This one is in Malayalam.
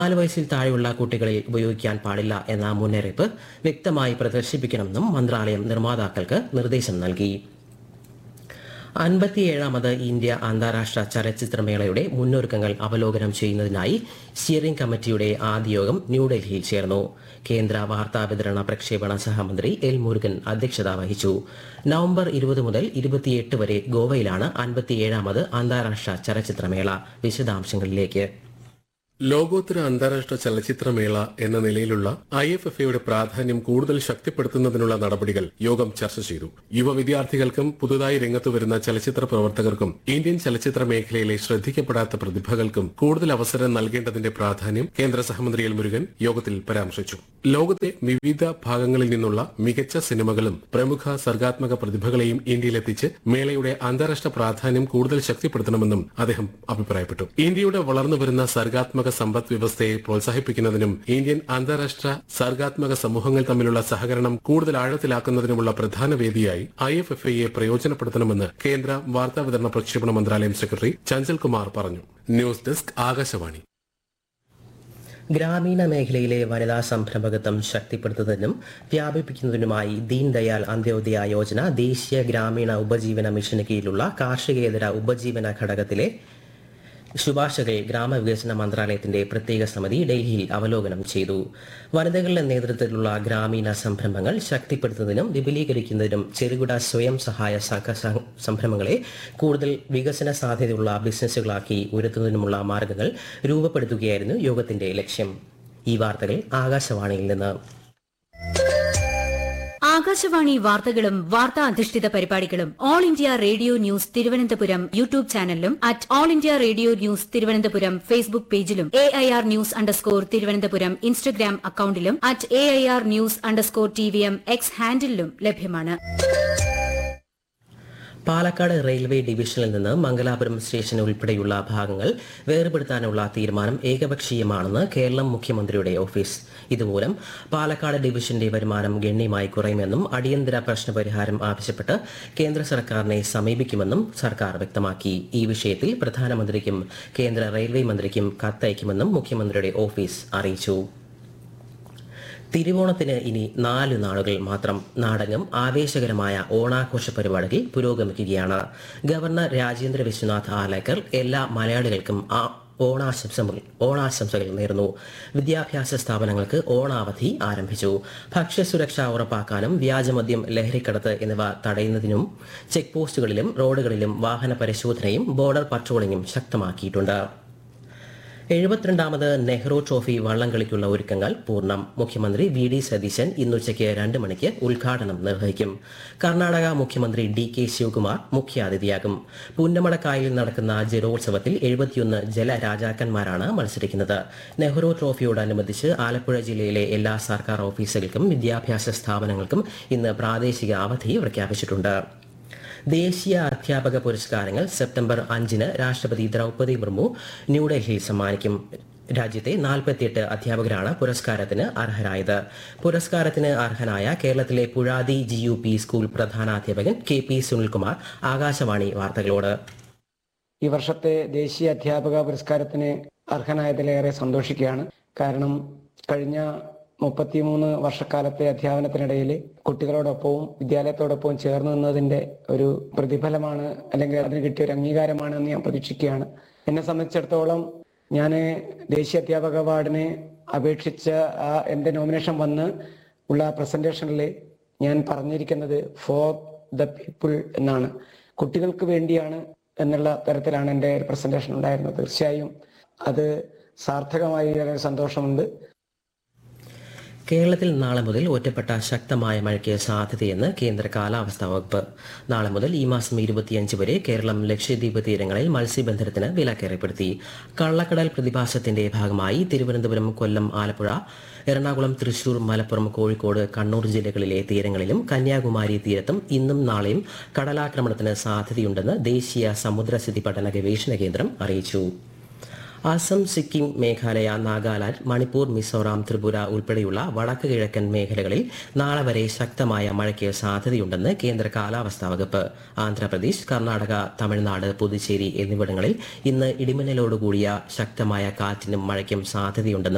നാല് വയസ്സിൽ താഴെയുള്ള കുട്ടികളിൽ ഉപയോഗിക്കാൻ പാടില്ല എന്ന മുന്നറിയിപ്പ് വ്യക്തമായി പ്രദർശിപ്പിക്കണമെന്നും മന്ത്രാലയം നിർമ്മാതാക്കൾക്ക് നിർദ്ദേശം നൽകി അൻപത്തിയേഴാമത് ഇന്ത്യ അന്താരാഷ്ട്ര ചലച്ചിത്രമേളയുടെ മുന്നൊരുക്കങ്ങൾ അവലോകനം ചെയ്യുന്നതിനായി സ്റ്റിയറിംഗ് കമ്മിറ്റിയുടെ ആദ്യ യോഗം ന്യൂഡൽഹിയിൽ ചേർന്നു കേന്ദ്ര വാർത്താ വിതരണ പ്രക്ഷേപണ സഹമന്ത്രി എൽ മുരുകൻ അധ്യക്ഷത വഹിച്ചു നവംബർ ഇരുപത് മുതൽ ഇരുപത്തിയെട്ട് വരെ ഗോവയിലാണ് അൻപത്തിയേഴാമത് അന്താരാഷ്ട്ര ചലച്ചിത്രമേള വിശദാംശങ്ങളിലേക്ക് ലോകോത്തര അന്താരാഷ്ട്ര ചലച്ചിത്രമേള എന്ന നിലയിലുള്ള ഐ എഫ് എഫ് എയുടെ പ്രാധാന്യം കൂടുതൽ ശക്തിപ്പെടുത്തുന്നതിനുള്ള നടപടികൾ യോഗം ചർച്ച ചെയ്തു യുവ വിദ്യാർത്ഥികൾക്കും പുതുതായി രംഗത്തു വരുന്ന ചലച്ചിത്ര പ്രവർത്തകർക്കും ഇന്ത്യൻ ചലച്ചിത്ര മേഖലയിലെ ശ്രദ്ധിക്കപ്പെടാത്ത പ്രതിഭകൾക്കും കൂടുതൽ അവസരം നൽകേണ്ടതിന്റെ പ്രാധാന്യം കേന്ദ്ര സഹമന്ത്രി എൽ മുരുകൻ യോഗത്തിൽ പരാമർശിച്ചു ലോകത്തെ വിവിധ ഭാഗങ്ങളിൽ നിന്നുള്ള മികച്ച സിനിമകളും പ്രമുഖ സർഗാത്മക പ്രതിഭകളെയും ഇന്ത്യയിലെത്തിച്ച് മേളയുടെ അന്താരാഷ്ട്ര പ്രാധാന്യം കൂടുതൽ ശക്തിപ്പെടുത്തണമെന്നും അദ്ദേഹം അഭിപ്രായപ്പെട്ടു ഇന്ത്യയുടെ വളർന്നുവരുന്ന സർഗാത്മക സമ്പദ് വ്യവസ്ഥയെ പ്രോത്സാഹിപ്പിക്കുന്നതിനും ഇന്ത്യൻ അന്താരാഷ്ട്ര സർഗാത്മക സമൂഹങ്ങൾ തമ്മിലുള്ള സഹകരണം കൂടുതൽ ആഴത്തിലാക്കുന്നതിനുമുള്ള പ്രധാന വേദിയായി ഐ എഫ് എഫ് ഐയെ പ്രയോജനപ്പെടുത്തണമെന്ന് കേന്ദ്ര വാർത്താവിതരണ പ്രക്ഷേപണ മന്ത്രാലയം സെക്രട്ടറി ചഞ്ചൽ കുമാർ പറഞ്ഞു ന്യൂസ് ഡെസ്ക് ആകാശവാണി ഗ്രാമീണ മേഖലയിലെ വനിതാ സംരംഭകത്വം ശക്തിപ്പെടുത്തുന്നതിനും വ്യാപിപ്പിക്കുന്നതിനുമായി ദീൻ ദയാൽ അന്ത്യോദയ യോജന ദേശീയ ഗ്രാമീണ ഉപജീവന മിഷന് കീഴിലുള്ള കാർഷികേതര ഉപജീവന ഘടകത്തിലെ ശുപാർശകൾ ഗ്രാമവികസന മന്ത്രാലയത്തിന്റെ പ്രത്യേക സമിതി ഡൽഹിയിൽ അവലോകനം ചെയ്തു വനിതകളുടെ നേതൃത്വത്തിലുള്ള ഗ്രാമീണ സംരംഭങ്ങൾ ശക്തിപ്പെടുത്തുന്നതിനും വിപുലീകരിക്കുന്നതിനും ചെറുകിട സ്വയം സഹായ സഹ സ- സംരംഭങ്ങളെ കൂടുതൽ വികസന സാധ്യതയുള്ള ബിസിനസ്സുകളാക്കി ഉയർത്തുന്നതിനുമുള്ള മാർഗങ്ങൾ രൂപപ്പെടുത്തുകയായിരുന്നു യോഗത്തിന്റെ ലക്ഷ്യം ഈ വാർത്തകൾ ആകാശവാണിയിൽ നിന്ന് ആകാശവാണി വാർത്തകളും വാർത്താ അധിഷ്ഠിത പരിപാടികളും All India Radio News Thiruvananthapuram YouTube ചാനലിലും at All India Radio News Thiruvananthapuram Facebook പേജിലും A I R news underscore Thiruvananthapuram Instagram അക്കൌണ്ടിലും at A I R news underscore T V M X ഹാൻഡിലും ലഭ്യമാണ് പാലക്കാട് റെയിൽവേ ഡിവിഷനിൽ നിന്ന് മംഗലാപുരം സ്റ്റേഷൻ ഉൾപ്പെടെയുള്ള ഭാഗങ്ങൾ വേർപെടുത്താനുള്ള തീരുമാനം ഏകപക്ഷീയമാണെന്ന് കേരളം മുഖ്യമന്ത്രിയുടെ ഓഫീസ് ഇതുമൂലം പാലക്കാട് ഡിവിഷന്റെ വരുമാനം ഗണ്യമായി കുറയുമെന്നും അടിയന്തര പ്രശ്നപരിഹാരം ആവശ്യപ്പെട്ട് കേന്ദ്ര സർക്കാരിനെ സമീപിക്കുമെന്നും സർക്കാർ വ്യക്തമാക്കി ഈ വിഷയത്തിൽ പ്രധാനമന്ത്രിക്കും കേന്ദ്ര റെയിൽവേ മന്ത്രിക്കും കത്തയക്കുമെന്നും മുഖ്യമന്ത്രിയുടെ ഓഫീസ് അറിയിച്ചു തിരുവോണത്തിന് ഇനി നാല് നാളുകൾ മാത്രം നാടകം ആവേശകരമായ ഓണാഘോഷ പരിപാടികൾ പുരോഗമിക്കുകയാണ് ഗവർണർ രാജേന്ദ്ര വിശ്വനാഥ് ആലേക്കർ എല്ലാ മലയാളികൾക്കും ആ ഓണാശംസകൾ ഓണാശംസകൾ നേർന്നു വിദ്യാഭ്യാസ സ്ഥാപനങ്ങൾക്ക് ഓണാവധി ആരംഭിച്ചു ഭക്ഷ്യസുരക്ഷ ഉറപ്പാക്കാനും വ്യാജമദ്യം ലഹരിക്കടത്ത് എന്നിവ തടയുന്നതിനും ചെക്ക് പോസ്റ്റുകളിലും റോഡുകളിലും വാഹന പരിശോധനയും ബോർഡർ പട്രോളിംഗും ശക്തമാക്കിയിട്ടുണ്ട് എഴുപത്തിരണ്ടാമത് നെഹ്റു ട്രോഫി വള്ളംകളിക്കുള്ള ഒരുക്കങ്ങൾ പൂർണ്ണം മുഖ്യമന്ത്രി വി ഡി സതീശൻ ഇന്നുച്ചയ്ക്ക് രണ്ട് മണിക്ക് ഉദ്ഘാടനം നിർവഹിക്കും കർണാടക മുഖ്യമന്ത്രി ഡി കെ ശിവകുമാർ മുഖ്യാതിഥിയാകും പുന്നമടക്കായിൽ നടക്കുന്ന ജലോത്സവത്തിൽ എഴുപത്തിയൊന്ന് ജലരാജാക്കന്മാരാണ് മത്സരിക്കുന്നത് നെഹ്റു ട്രോഫിയോടനുബന്ധിച്ച് ആലപ്പുഴ ജില്ലയിലെ എല്ലാ സർക്കാർ ഓഫീസുകൾക്കും വിദ്യാഭ്യാസ സ്ഥാപനങ്ങൾക്കും ഇന്ന് പ്രാദേശിക അവധി പ്രഖ്യാപിച്ചിട്ടുണ്ട് ദേശീയ അധ്യാപക പുരസ്കാരങ്ങൾ സെപ്റ്റംബർ അഞ്ചിന് രാഷ്ട്രപതി ദ്രൗപദി മുർമു ന്യൂഡൽഹിയിൽ സമ്മാനിക്കും രാജ്യത്തെ നാൽപ്പത്തിയെട്ട് അധ്യാപകരാണ് പുരസ്കാരത്തിന് അർഹരായത് പുരസ്കാരത്തിന് അർഹനായ കേരളത്തിലെ Puzhathi G U P school പ്രധാനാധ്യാപകൻ കെ പി സുനിൽകുമാർ ആകാശവാണി വാർത്തകളോട് ഈ വർഷത്തെ ദേശീയ അധ്യാപക പുരസ്കാരത്തിന് അർഹനായതിലേറെ സന്തോഷിക്കുകയാണ് കാരണം കഴിഞ്ഞ മുപ്പത്തിമൂന്ന് വർഷക്കാലത്തെ അധ്യാപനത്തിനിടയിൽ കുട്ടികളോടൊപ്പവും വിദ്യാലയത്തോടൊപ്പവും ചേർന്ന് നിന്നതിന്റെ ഒരു പ്രതിഫലമാണ് അല്ലെങ്കിൽ അതിന് കിട്ടിയ ഒരു അംഗീകാരമാണ് എന്ന് ഞാൻ പ്രതീക്ഷിക്കുകയാണ് എന്നെ സംബന്ധിച്ചിടത്തോളം ഞാൻ ദേശീയ അധ്യാപക അവാർഡിന് അപേക്ഷിച്ച ആ എൻ്റെ നോമിനേഷൻ വന്ന് ഉള്ള പ്രസന്റേഷനിൽ ഞാൻ പറഞ്ഞിരിക്കുന്നത് ഫോർ ദ പീപ്പിൾ എന്നാണ് കുട്ടികൾക്ക് വേണ്ടിയാണ് എന്നുള്ള തരത്തിലാണ് എൻ്റെ ഒരു പ്രസന്റേഷൻ ഉണ്ടായിരുന്നത് തീർച്ചയായും അത് സാർത്ഥകമായി വളരെ സന്തോഷമുണ്ട് കേരളത്തിൽ നാളെ മുതൽ ഒറ്റപ്പെട്ട ശക്തമായ മഴയ്ക്ക് സാധ്യതയെന്ന് കേന്ദ്ര കാലാവസ്ഥാ വകുപ്പ് നാളെ മുതൽ ഈ മാസം ഇരുപത്തിയഞ്ച് വരെ കേരളം ലക്ഷദ്വീപ് തീരങ്ങളിൽ മത്സ്യബന്ധനത്തിന് വിലക്കേർപ്പെടുത്തി കള്ളക്കടൽ പ്രതിഭാസത്തിന്റെ ഭാഗമായി തിരുവനന്തപുരം കൊല്ലം ആലപ്പുഴ എറണാകുളം തൃശൂർ മലപ്പുറം കോഴിക്കോട് കണ്ണൂർ ജില്ലകളിലെ തീരങ്ങളിലും കന്യാകുമാരി തീരത്തും ഇന്നും നാളെയും കടലാക്രമണത്തിന് സാധ്യതയുണ്ടെന്ന് ദേശീയ സമുദ്രസ്ഥിതി പഠന ഗവേഷണ കേന്ദ്രം അറിയിച്ചു അസം സിക്കിം മേഘാലയ നാഗാലാൻഡ് മണിപ്പൂർ മിസോറാം ത്രിപുര ഉൾപ്പെടെയുള്ള വടക്ക് കിഴക്കൻ മേഖലകളിൽ നാളെ വരെ ശക്തമായ മഴയ്ക്ക് സാധ്യതയുണ്ടെന്ന് കേന്ദ്ര കാലാവസ്ഥാ വകുപ്പ് ആന്ധ്രാപ്രദേശ് കർണാടക തമിഴ്നാട് പുതുച്ചേരി എന്നിവിടങ്ങളിൽ ഇന്ന് ഇടിമിന്നലോടുകൂടിയ ശക്തമായ കാറ്റിനും മഴയ്ക്കും സാധ്യതയുണ്ടെന്നും